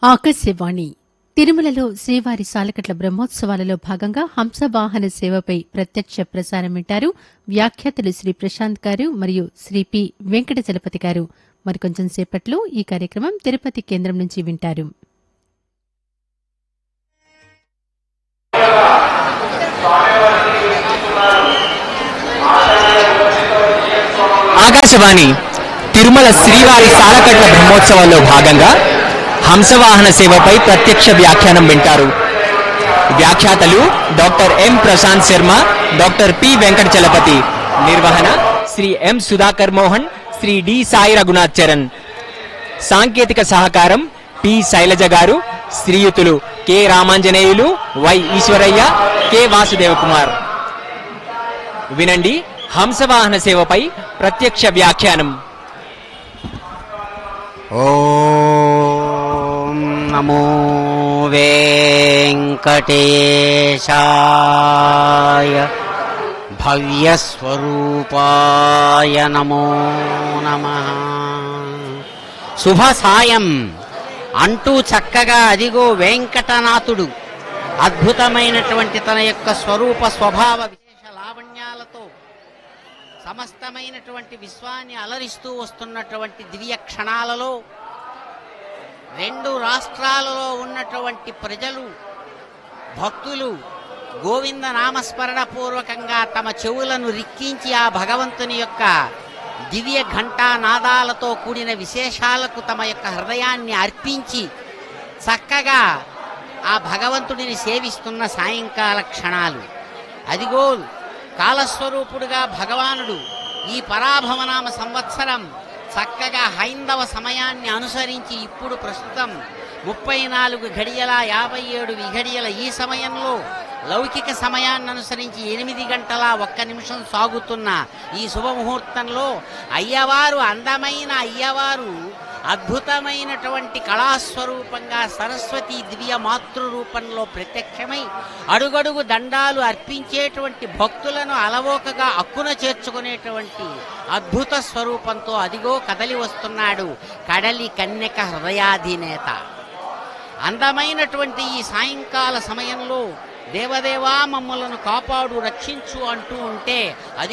ఆకాశవాణి తిరుమలలో శ్రీవారి సాలకట్ల బ్రహ్మోత్సవాలలో భాగంగా హంసవాహన సేవపై ప్రత్యక్ష ప్రసారం వింటారు వ్యాఖ్యాతలు శ్రీ ప్రశాంత్ గారు మరియు శ్రీ పి వెంకట చలపతి గారు మరికొంచెం సేపట్లో ఈ కార్యక్రమం తిరుపతి కేంద్రం నుంచి వింటారు ఆకాశవాణి తిరుమల శ్రీవారి సాలకట్ల బ్రహ్మోత్సవాల్లో భాగంగా హంసవాహన సేవపై ప్రత్యక్ష వ్యాఖ్యానం వింటారు వ్యాఖ్యాతలు doctor M Prashant Sharma doctor P Venkata Chalapathi నిర్వహణ శ్రీ ఎం సుధాకర్ మోహన్ శ్రీ డి సాయి రఘునాథ్ చరణ్ సాంకేతిక సహకారం పి శైలజ గారు శ్రీయుతులు K Ramanjaneyulu Y Eshwaraiah K Vasudeva Kumar వినండి హంసవాహన సేవపై ప్రత్యక్ష వ్యాఖ్యానం ఓం నమో వెంకటేశాయ భవ్యస్వరూపాయ నమో నమ శుభ సాయం అంటూ చక్కగా అదిగో వెంకటనాథుడు అద్భుతమైనటువంటి తన యొక్క స్వరూప స్వభావ విశేష లావణ్యాలతో సమస్తమైనటువంటి విశ్వాన్ని అలరిస్తూ వస్తున్నటువంటి దివ్య క్షణాలలో రెండు రాష్ట్రాలలో ఉన్నటువంటి ప్రజలు భక్తులు గోవింద నామస్మరణ పూర్వకంగా తమ చెవులను రిక్కించి ఆ భగవంతుని యొక్క దివ్య ఘంటా నాదాలతో కూడిన విశేషాలకు తమ యొక్క హృదయాన్ని అర్పించి చక్కగా ఆ భగవంతుడిని సేవిస్తున్న సాయంకాల క్షణాలు అదిగో కాలస్వరూపుడుగా భగవానుడు ఈ పరాభవనామ సంవత్సరం చక్కగా హైందవ సమయాన్ని అనుసరించి ఇప్పుడు ప్రస్తుతం ముప్పై నాలుగు గడియల యాభై ఏడు విఘడియల ఈ సమయంలో లౌకిక సమయాన్ని అనుసరించి ఎనిమిది గంటల ఒక్క నిమిషం సాగుతున్న ఈ శుభముహూర్తంలో అయ్యవారు అందమైన అయ్యవారు అద్భుతమైనటువంటి కళాస్వరూపంగా సరస్వతి దివ్య మాతృ రూపంలో ప్రత్యక్షమై అడుగడుగు దండాలు అర్పించేటువంటి భక్తులను అలవోకగా అక్కున చేర్చుకునేటువంటి అద్భుత స్వరూపంతో అదిగో కదలి వస్తున్నాడు కడలి కన్యక హృదయాధినేత అందమైనటువంటి ఈ సాయంకాల సమయంలో దేవదేవా మమ్మలను కాపాడు రక్షించు అంటూ ఉంటే అది